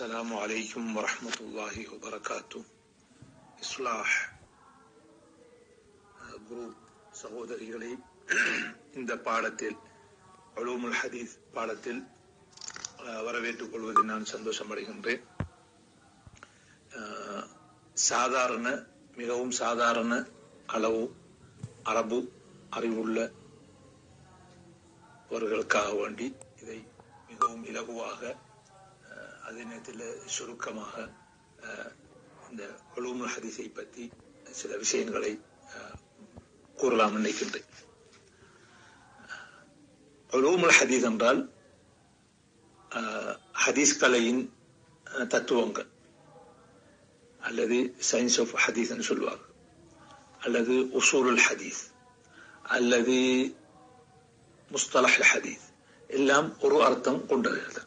السلام عليكم ورحمة الله وبركاته இஸ்லாஹ் group சகோதரிகளை இந்த பாடத்தில் அலூமுல் ஹதீஸ் பாடத்தில் அஹ், வரவேற்றுக் கொள்வதில் நான் சந்தோஷம் அடைகின்றேன் அஹ், சாதாரண மிகவும் சாதாரண அளவு அரபு அறிவுள்ள அவர்களுக்காக வேண்டி இதை மிகவும் இலகுவாக அஹ், அதே நேரத்தில் சுருக்கமாக அஹ், இந்த உலூமுல் ஹதீஸை பற்றி சில விஷயங்களை அஹ், கூறலாம் நினைக்கின்றேன் உலூமுல் ஹதீஸ் என்றால் அஹ், ஹதீஸ் கலையின் அஹ், தத்துவங்கள் அல்லது சயின்ஸ் ஆஃப் ஹதீஸ் என்று சொல்வார்கள் அல்லது உசூலுல் ஹதீஸ் அல்லது முஸ்தலஹ் ஹதீஸ் எல்லாம் ஒரு அர்த்தம் கொண்டது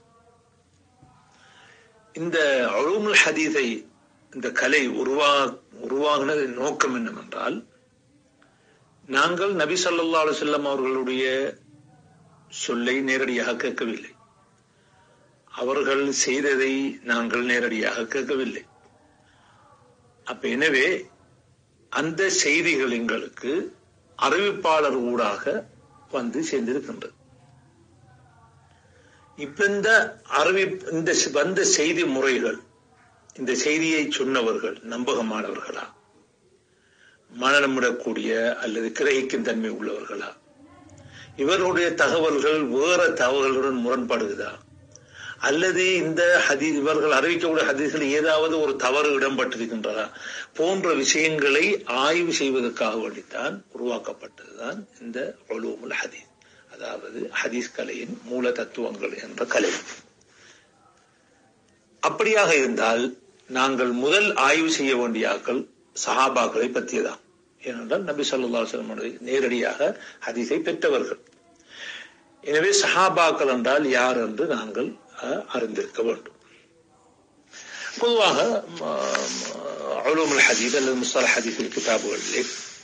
இந்த உலூமுல் ஹதீஸை இந்த கலை உருவா உருவாகினது நோக்கம் என்னவென்றால் நாங்கள் நபி ஸல்லல்லாஹு அலைஹி வஸல்லம் அவர்களுடைய சொல்லை நேரடியாக கேட்கவில்லை அவர்கள் செய்ததை நாங்கள் நேரடியாக கேட்கவில்லை அப்ப எனவே அந்த செய்திகள் எங்களுக்கு அறிவிப்பாளர் ஊடாக வந்து சேர்ந்திருக்கின்றது இப்ப இந்த அறிவி இந்த வந்த செய்தி முறைகள் இந்த செய்தியை சொன்னவர்கள் நம்பகமானவர்களா மனநமிடக்கூடிய அல்லது கிரகிக்கும் தன்மை உள்ளவர்களா இவர்களுடைய தகவல்கள் வேற தகவல்களுடன் முரண்படுகிறதா அல்லது இந்த ஹதி இவர்கள் அறிவிக்கக்கூடிய ஹதீஸ்களில் ஏதாவது ஒரு தவறு இடம்பட்டிருக்கின்றதா போன்ற விஷயங்களை ஆய்வு செய்வதற்காக வேண்டித்தான் உருவாக்கப்பட்டதுதான் இந்த ஒழுமுல் ஹதீஸ் அதாவது ஹதீஸ் கலையின் மூல தத்துவங்கள் என்ற கலை அப்படியாக இருந்தால் நாங்கள் முதல் ஆய்வு செய்ய வேண்டிய ஆக்கள் சஹாபாக்களை பற்றியதான் ஏனென்றால் நபி ஸல்லல்லாஹு அலைஹி வஸல்லம் நேரடியாக ஹதீஸை பெற்றவர்கள் எனவே சஹாபாக்கள் என்றால் யார் என்று நாங்கள் அஹ், அறிந்திருக்க வேண்டும் பொதுவாக அலுமுல் ஹதீஸ் அல்லது முஸ்தல ஹதீஸ் கிதாபுகளிலே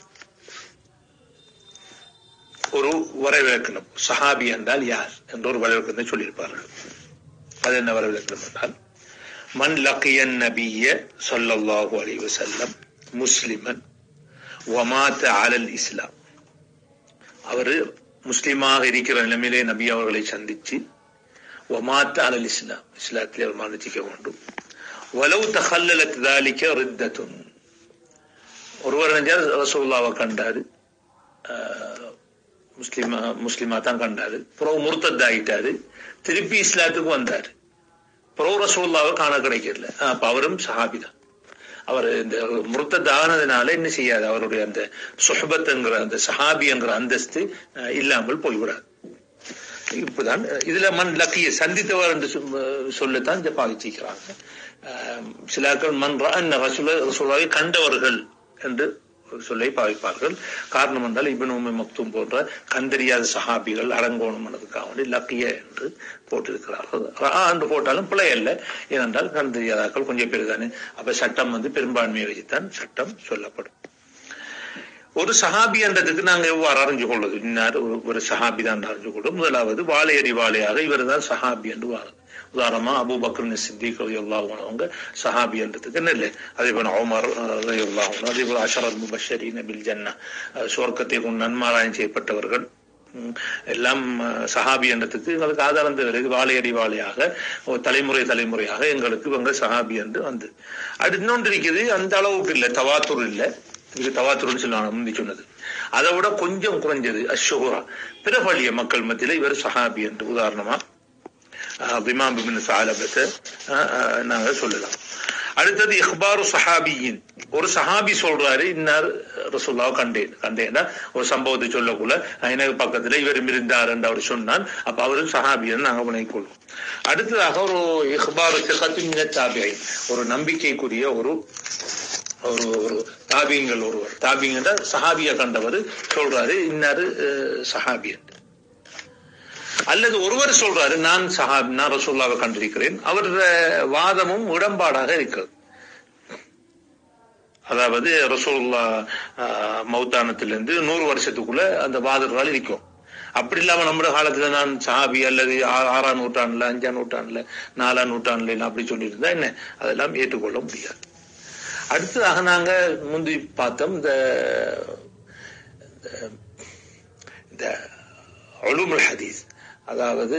ஒரு வரவிலக்கணம் சஹாபி என்றால் யார் என்ற ஒரு வரவிலக்கணத்தை சொல்லியிருப்பார்கள் அது என்ன வரவிலக்கணம் என்றால் மன் லக்கியன் நபிய சொல்லல்லாஹு அலைஹி வஸல்லம் முஸ்லிமன் வமாத்த அலல் இஸ்லாம் அவர் முஸ்லிமாக இருக்கிற நிலைமையிலே நபி அவர்களை சந்திச்சு வமாத்த அலல் இஸ்லாம் இஸ்லாத்திலே அவர் மரணிச்சிக்க வேண்டும் வலவு தஹல்லலத் தாலிக்க ரித்தத்துன் ஒருவர் நெஞ்சார் ரசூல்லாவை கண்டாரு ஆஹ், முஸ்லிமா முஸ்லிமா தான் கண்டாரு புறவு முர்த்தத் ஆயிட்டாரு திருப்பி இஸ்லாத்துக்கு வந்தாரு புறவு ரசூல்லாவை காண கிடைக்கல ஆஹ், அப்ப அவரும் சஹாபி தான் அவர் இந்த முர்த்தத் ஆனதுனால என்ன செய்யாது அவருடைய அந்த சுஹபத்துங்கிற அந்த சஹாபிங்கிற அந்தஸ்து ஆஹ், இல்லாமல் போய்விடாது இப்பதான் இதுல மண் லக்கிய சந்தித்தவர் என்று சொ- சொல்லத்தான் இந்த பாவிச்சிக்கிறாங்க ஆஹ், சிலாக்கள் மண் ரஅன்ன ரசூல ரசூலாவை கண்டவர்கள் என்று ஒரு சொல்லை பாவிப்பார்கள் காரணம் என்றால் இபின் உமை மக்தும் போன்ற கண்டறியாத சஹாபிகள் அடங்கோணும் என்பதற்காக வேண்டி லக்கிய என்று போட்டிருக்கிறார்கள் ரா என்று போட்டாலும் பிழை அல்ல ஏனென்றால் கண்டறியாதாக்கள் கொஞ்சம் பேர் தானே அப்ப சட்டம் வந்து பெரும்பான்மையை வச்சுத்தான் சட்டம் சொல்லப்படும் ஒரு சஹாபி என்றதுக்கு நாங்க எவ்வாறு அறிஞ்சு கொள்வது இன்னார் ஒரு ஒரு சஹாபி தான் அறிஞ்சு கொள்வோம் முதலாவது வாழையறி வாழையாக இவர் தான் சஹாபி என்று வாருது உதாரணமா அபு பக்ரன் சித்திக் அவங்க சஹாபி என்றதுக்கு என்ன இல்லை அதே போல உமர் ரலியல்லாஹு அதே போல அஷரத் முபஷரீன் பில் ஜன்னா அஹ், சுவர்க்கத்தை கொண்டு நன்மாராயம் செய்யப்பட்டவர்கள் ம், எல்லாம் அஹ், சஹாபி என்றதுக்கு எங்களுக்கு ஆதாரம் தேவை வாழையடி வாழையாக ஒரு தலைமுறை தலைமுறையாக எங்களுக்கு இவங்க சஹாபி என்று வந்து அது இன்னொன்று இருக்குது அந்த அளவுக்கு இல்லை தவாத்துர் இல்லை இது தவாத்துருன்னு சொல்லுவாங்க முந்தி சொன்னது அதை விட கொஞ்சம் குறைஞ்சது அஷுகுரா பிரபலிய மக்கள் மத்தியில இவர் சஹாபி என்று உதாரணமா பிமாம் பின் சாலபத்தை நாங்க சொல்லலாம் அடுத்தது இஹ்பாரு சஹாபியின் ஒரு சஹாபி சொல்றாரு இன்னார் ரசூல்லாவை கண்டேன் கண்டேன்னா ஒரு சம்பவத்தை சொல்லக்குள்ள எனக்கு பக்கத்துல இவர் இருந்தார் என்று அவர் சொன்னான் அப்ப அவரும் சஹாபின்னு நாங்க விளங்கிக் கொள்வோம் அடுத்ததாக ஒரு இஹ்பாரு சிகத்தின் தாபியை ஒரு நம்பிக்கைக்குரிய ஒரு ஒரு ஒரு தாபியங்கள் ஒருவர் தாபியங்க சஹாபிய கண்டவர் சொல்றாரு இன்னாரு அஹ், சஹாபி என்று அல்லது ஒருவர் சொல்றாரு நான் சஹாபி நான் ரசூல்லாவை கண்டிருக்கிறேன் அவருடைய வாதமும் உடன்பாடாக இருக்கிறது அதாவது ரசூல்லா அஹ், மௌத்தானத்திலிருந்து நூறு வருஷத்துக்குள்ள அந்த வாதத்தால் இருக்கும் அப்படி இல்லாம நம்முடைய காலத்துல நான் சஹாபி அல்லது ஆ- ஆறாம் நூற்றாண்டுல அஞ்சாம் நூற்றாண்டுல நாலாம் நூற்றாண்டுல எல்லாம் அப்படி சொல்லியிருந்தா என்ன அதெல்லாம் ஏற்றுக்கொள்ள முடியாது அடுத்ததாக நாங்க முந்தி பார்த்தோம் இந்த இந்த- இந்த உலுமுல் ஹதீஸ் அதாவது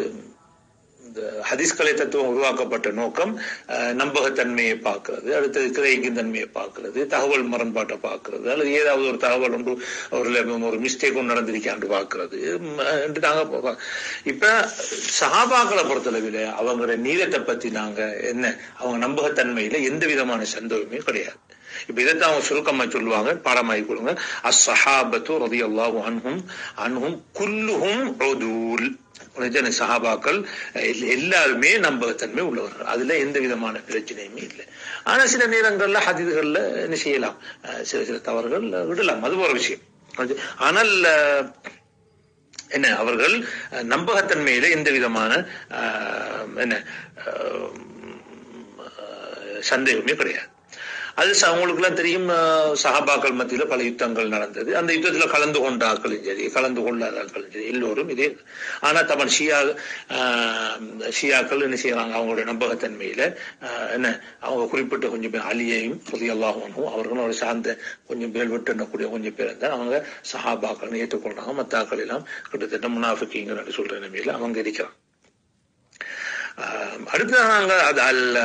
இந்த ஹதீஸ்கலை தத்துவம் உருவாக்கப்பட்ட நோக்கம் அஹ், நம்பகத்தன்மையை பார்க்கிறது அடுத்தது கிரகிக்கும் தன்மையை பார்க்கிறது தகவல் முரண்பாட்டை பார்க்கிறது அல்லது ஏதாவது ஒரு தகவல் ஒன்று ஒரு ஒரு மிஸ்டேக் ஒன்று நடந்திருக்கான்னு பார்க்கிறது ம், என்று நாங்க பா- இப்ப சஹாபாக்களை பொறுத்தளவில் அவங்களோட நீதத்தை பத்தி நாங்க என்ன அவங்க நம்பகத்தன்மையில எந்த விதமான சந்தேகமே கிடையாது இப்ப இதைத்தான் அவங்க சுருக்கமா சொல்லுவாங்க பாடமாகி கொடுங்க அஸ்ஸஹாபத்து ரலியல்லாஹு அன்ஹும் அன்ஹும் குல்லுஹும் உதூல் உனக்கு சஹாபாக்கள் எல்- எல்லாருமே நம்பகத்தன்மை உள்ளவர்கள் அதுல எந்த விதமான பிரச்சனையுமே இல்லை ஆனா சில நேரங்கள்ல ஹதீதுகள்ல என்ன செய்யலாம் அஹ் சில சில தவறுகள் விடலாம் அது ஒரு விஷயம் அது- ஆனால் அஹ், என்ன அவர்கள் அஹ், நம்பகத்தன்மையில எந்த விதமான அஹ், என்ன அஹ், அஹ், சந்தேகமே கிடையாது அது ச- அவங்களுக்கு எல்லாம் தெரியும் அஹ், சஹாபாக்கள் மத்தியில பல யுத்தங்கள் நடந்தது அந்த யுத்தத்துல கலந்து கொண்ட ஆட்களும் சரி கலந்து கொள்ளாத ஆட்களும் சரி எல்லோரும் இதே ஆனா தமன் ஷியா அஹ், ஷியாக்கள் என்ன செய்யறாங்க அவங்களுடைய நம்பகத்தன்மையில அஹ், என்ன அவங்க குறிப்பிட்ட கொஞ்சம் பேர் அலியையும் புதியல்லாகவும் அவர்களும் அவரை சார்ந்த கொஞ்சம் பேர் விட்டு எண்ணக்கூடிய கொஞ்சம் பேர் இருந்தால் அவங்க சஹாபாக்கள் ஏற்றுக்கொள்றாங்க மத்த ஆட்கள் எல்லாம் கிட்டத்தட்ட முனாஃபிக்கிங்கிற சொல்ற நிலைமையில அவங்க இருக்கிறாங்க ஆஹ் அடுத்ததாக நாங்க அது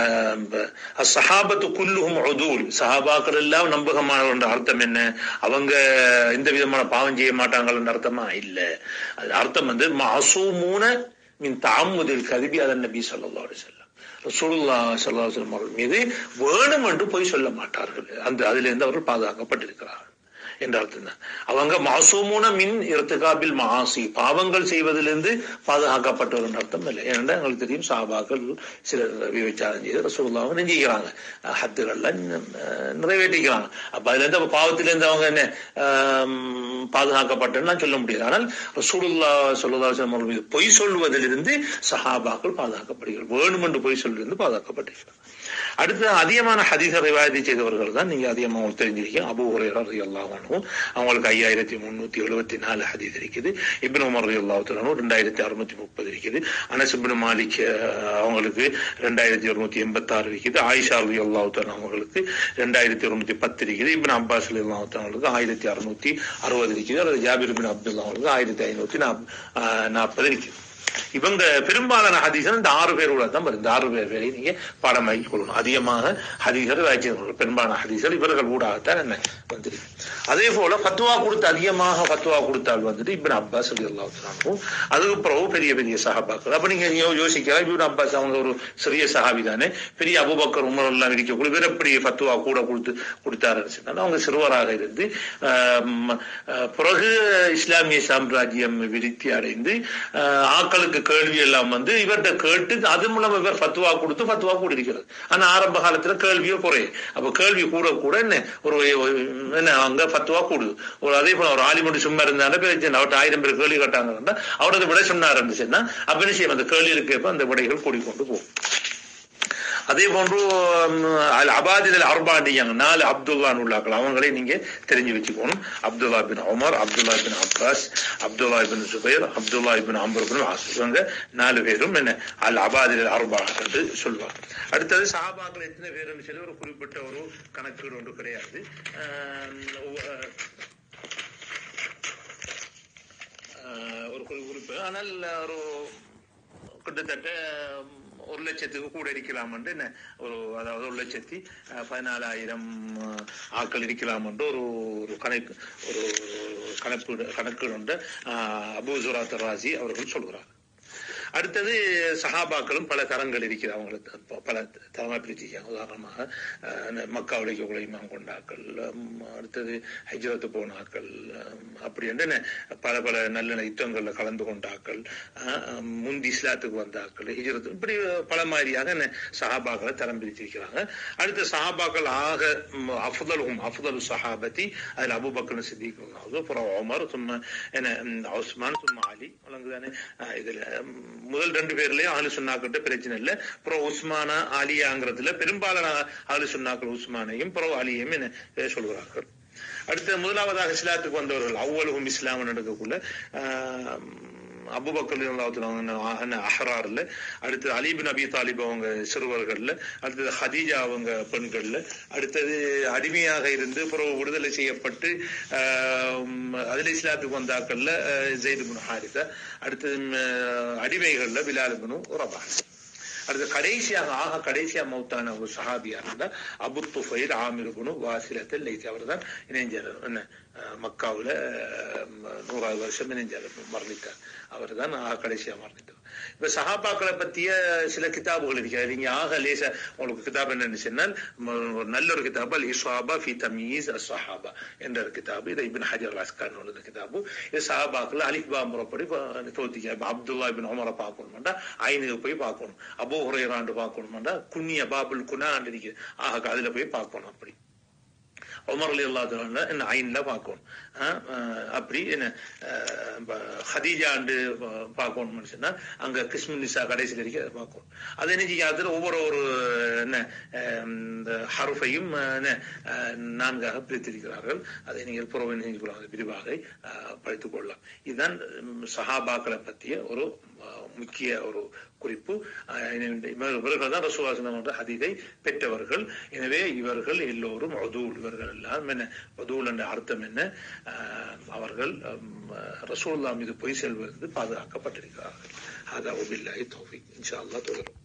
அல் சஹாபத்து குல்லுஹும் உதூல் சஹாபாக்கள் எல்லாம் நம்பகமானவர் என்ற அர்த்தம் என்ன அவங்க எந்த விதமான பாவம் செய்ய மாட்டாங்கள் என்ற அர்த்தமா இல்ல அது அர்த்தம் வந்து மாசூமூன மின் தாமுதில் கருவி அதன் நபி ஸல்லல்லாஹு அலைஹி வஸல்லம் ரசூலுல்லா ஸல்லல்லாஹு அலைஹி வஸல்லம் அவர்கள் மீது வேணும் என்று பொய் சொல்ல மாட்டார்கள் அந்த அதிலிருந்து அவர்கள் பாதுகாக்கப்பட்டிருக்கிறார்கள் என்ற அர்த்தம் தான் அவங்க மாசூமுன மின் இருத்துகாபில் மாசி பாவங்கள் செய்வதிலிருந்து பாதுகாக்கப்பட்டவர் என்ற அர்த்தம் இல்லை ஏனென்றால் எங்களுக்கு தெரியும் சாபாக்கள் சிலர் விபச்சாரம் செய்து ரசூல்லாவை நெஞ்சிக்கிறாங்க ஹத்துகள்லாம் அஹ், நிறைவேற்றிக்கிறாங்க அப்ப அதுல இருந்து அப்ப பாவத்திலிருந்து அவங்க என்ன ஆம், பாதுகாக்கப்பட்டன்னு சொல்ல முடியாது ஆனால் ரசூலுல்லா சொல்லா அவர்கள் மீது பொய் சொல்வதிலிருந்து சஹாபாக்கள் பாதுகாக்கப்படுகிறார் வேணுமென்று பொய் சொல்வதிலிருந்து பாதுகாக்கப்படுகிறார் அடுத்து அதிகமான ஹதீஸ ரிவாயத்தை செய்தவர்கள் தான் நீங்க அதிகமா உங்களுக்கு தெரிஞ்சிருக்கீங்க அபு ஹுரைரா ரலியல்லாஹு அன்ஹு அவங்களுக்கு ஐயாயிரத்தி முன்னூத்தி எழுபத்தி நாலு ஹதீஸ் இருக்குது இப்னு உமர் ரலியல்லாஹு தஆலா ரெண்டாயிரத்தி அறுநூத்தி முப்பது இருக்குது அனஸ் இப்னு மாலிக் அஹ், அவங்களுக்கு ரெண்டாயிரத்தி இருநூத்தி எண்பத்தி ஆறு இருக்குது ஆயிஷா ரலியல்லாஹு தஆலா அவங்களுக்கு ரெண்டாயிரத்தி இருநூத்தி பத்து இருக்குது இப்னு அப்பாஸ் ரலியல்லாஹு தஆலா அவங்களுக்கு ஆயிரத்தி அறுநூத்தி அறுபது இருக்குது அல்லது ஜாபிர் பின் அப்துல்லா அவங்களுக்கு ஆயிரத்தி ஐநூத்தி நாற்பது இருக்குது இவங்க பெரும்பாலான ஹதீசர் இந்த ஆறு பேர் உள்ள தான் வரும். இந்த ஆறு பேர் பேரை நீங்க பாடமாக்கி கொள்ளணும் அதிகமாக ஹதீசர் வாய்ச்சியவர்கள் பெரும்பாலான ஹதீசர் இவர்கள் ஊடாகத்தான் என்ன வந்திருக்கு அதே போல ஃபத்வா கொடுத்து அதிகமாக ஃபத்வா கொடுத்தால் வந்துட்டு இப்னு அப்பாஸ் அல்லாஹ் அதுக்கு பிறகு பெரிய பெரிய சஹாபாக்கள் அப்ப நீங்க யோ- யோசிக்கலாம் இப்னு அப்பாஸ் அவங்க ஒரு சிறிய சஹாபி தானே பெரிய அபுபக்கர் உமர் எல்லாம் இருக்கக்கூடிய இவர் எப்படி ஃபத்வா கூட கொடுத்து கொடுத்தாருன்னு சொன்னாலும் அவங்க சிறுவராக இருந்து ஆம், அஹ், பிறகு இஸ்லாமிய சாம்ராஜ்யம் விருத்தி அடைந்து ஆஹ், ஆக்களுக்கு கேள்வி எல்லாம் வந்து இவர்கிட்ட கேட்டு அது மூலம் இவர் ஃபத்வா கொடுத்து ஃபத்வா கூட இருக்கிறது ஆனா ஆரம்ப காலத்துல கேள்வியோ குறையும் அப்ப கேள்வி கூட கூட என்ன ஒரு ஒரு என்ன அங்க ஃபத்வா கூடுது ஒரு அதே போல ஒரு ஆலிமடி சும்மா இருந்தாலும் பிரச்சனை அவர்கிட்ட ஆயிரம் பேர் கேள்வி கேட்டாங்க அவரது விடை சொன்னார் சொன்னா அப்ப என்ன செய்யும் அந்த கேள்விகளுக்கு ஏற்ப அந்த விடைகள் கூடிக்கொண்டு போகும் அதே போன்று அல் அபாதிதல் அர்பாண்டியாங்க நாலு அப்துல்லான் உள்ளாக்கள் அவங்களே நீங்க தெரிஞ்சு வச்சுக்கணும் Abdullah bin Umar Abdullah bin Abbas Abdullah bin Zubair Abdullah bin Amr bin As இவங்க நாலு பேரும் என்ன அல் அபாதிதல் அர்பா என்று சொல்வாங்க அடுத்தது சஹாபாக்கள் எத்தனை பேருன்னு சொல்லி ஒரு குறிப்பிட்ட ஒரு கணக்கீடு ஒன்று கிடையாது ஆஹ் ஆஹ் ஒரு குறி- குறிப்பு ஆனால் ஒரு கிட்டத்தட்ட ஒரு லட்சத்துக்கு கூட இருக்கலாம் என்று என்ன ஒரு அதாவது ஒரு லட்சத்தி அஹ், பதினாலாயிரம் அஹ், ஆட்கள் இருக்கலாம் என்று ஒரு ஒரு கணக்கு ஒரு கணக்கு கணக்கு உண்டு அபூசுரா தராசி அவர்கள் சொல்கிறார் அடுத்தது சஹாபாக்களும் பல தரங்கள் இருக்கிறது அவங்களுக்கு ப- பல தரமாக பிரிச்சிருக்காங்க உதாரணமாக அஹ், மக்கா உழைக்கக்கூடிய இமாம் கொண்டாக்கள் உம், அடுத்தது ஹஜ்ரத்து போனாக்கள் உம், அப்படி என்று என்ன பல பல நல்ல யுத்தங்கள்ல கலந்து கொண்டாக்கள் அஹ், உம், முந்தி இஸ்லாத்துக்கு வந்தாக்கள் ஹிஜ்ரத்து இப்படி பல மாதிரியாக என்ன சஹாபாக்களை தரம் பிரிச்சிருக்கிறாங்க அடுத்த சஹாபாக்கள் ஆக உம், அஃதலுஹும் அஃதலு சஹாபதி அதில் அபுபக்கர் சித்திக் அப்புறம் உமர் சும்மா என்ன உம், உஸ்மான் சும்மா அலி வழங்குதானே அஹ், இதுல உம், முதல் ரெண்டு பேர்லயும் ஆளு சொன்னாக்கிட்ட பிரச்சனை இல்லை அப்புறம் உஸ்மானா அலியாங்கிறதுல பெரும்பாலான ஆளு சொன்னாக்கள் உஸ்மானையும் அப்புறம் அலியையும் என்ன பேர் சொல்கிறார்கள் அடுத்து முதலாவதாக இஸ்லாத்துக்கு வந்தவர்கள் அவ்வளவும் இஸ்லாம் நடக்கக்குள்ள ஆஹ், அபுபக்கர் அல்லாஹ் அஹரார்ல அடுத்து அலிபின் அபி தாலிப் அவங்க சிறுவர்கள்ல அடுத்தது ஹதீஜா அவங்க பெண்கள்ல அடுத்தது அடிமையாக இருந்து பிறகு விடுதலை செய்யப்பட்டு ஆஹ், அதுல இஸ்லாத்துக்கு வந்தாக்கள்ல ஜெயிது பின் ஹாரிசா அடுத்தது ம், அடிமைகள்ல பிலால் பின் ரபா அடுத்து கடைசியாக ஆக கடைசியா மௌத்தான ஒரு சஹாபியா இருந்தா அபு துஃபைல் ஆமிர் குனு வாசிலத்தில் லைத்தி அவர் தான் இணைஞ்சார் என்ன அஹ், மக்காவுல அஹ், நூறாவது வருஷம் இணைஞ்சார் மரணித்தார் அவர் தான் ஆக கடைசியா மரணித்தார் இப்ப சஹாபாக்களை பத்திய சில கிதாபுகள் இருக்கிறது நீங்க ஆக லேசா உங்களுக்கு கிதாப் என்னன்னு சொன்னால் ம- ஒரு நல்ல ஒரு கிதாப் அல் இஸ்வாபா ஃபி தமீஸ் அஸ்ஸஹாபா என்ற ஒரு கிதாபு இது இப்னு ஹஜர் அஸ்கான் ஒரு கிதாபு இது சஹாபாக்கள் அலிஃபா முறைப்படி தோத்திக்க அப்துல்லா இபின் உமரை பார்க்கணும்டா ஐனுக்கு போய் பார்க்கணும் அபூ ஹுரைராண்டு பார்க்கணும்டா குன்னிய பாபுல் குனாண்டு இருக்குது ஆக அதுல போய் பார்க்கணும் அப்படி உமர் அலி அல்லா என்ன ஐன்ல பார்க்கணும் ஆஹ், ஆஹ், அப்படி என்ன ஆஹ், ப- ஹதீஜாண்டு பா- பார்க்கணும்னு சொன்னா அங்க கிருஷ்ண நிசா கடைசி வரைக்கும் அதை பார்க்கணும் அது என்ன செய்யும் அதுல ஒவ்வொரு ஒரு என்ன ஆஹ், இந்த ஹருஃபையும் ஆஹ், என்ன ஆஹ், நான்காக பிரித்திருக்கிறார்கள் அதை நீங்கள் புறவை நீங்கள் விரிவாக ஆஹ், படித்துக் கொள்ளலாம் இதுதான் உம், சஹாபாக்களை பற்றிய ஒரு ஆஹ், முக்கிய ஒரு குறிப்பு ஆஹ், இவர்கள் இவர்கள் தான் ரசூவாசனம் என்ற ஹதீதை பெற்றவர்கள் எனவே இவர்கள் எல்லோரும் ஒதூல் இவர்கள் எல்லாம் என்ன ஒதூல் என்ற அர்த்தம் என்ன ஆஹ், அவர்கள் ரசூல்லா மீது பொய் செல்வது பாதுகாக்கப்பட்டிருக்கிறார்கள் ஹதா உபில்லாஹி தௌஃபீக் இன்ஷா அல்லாஹ் தொடரும்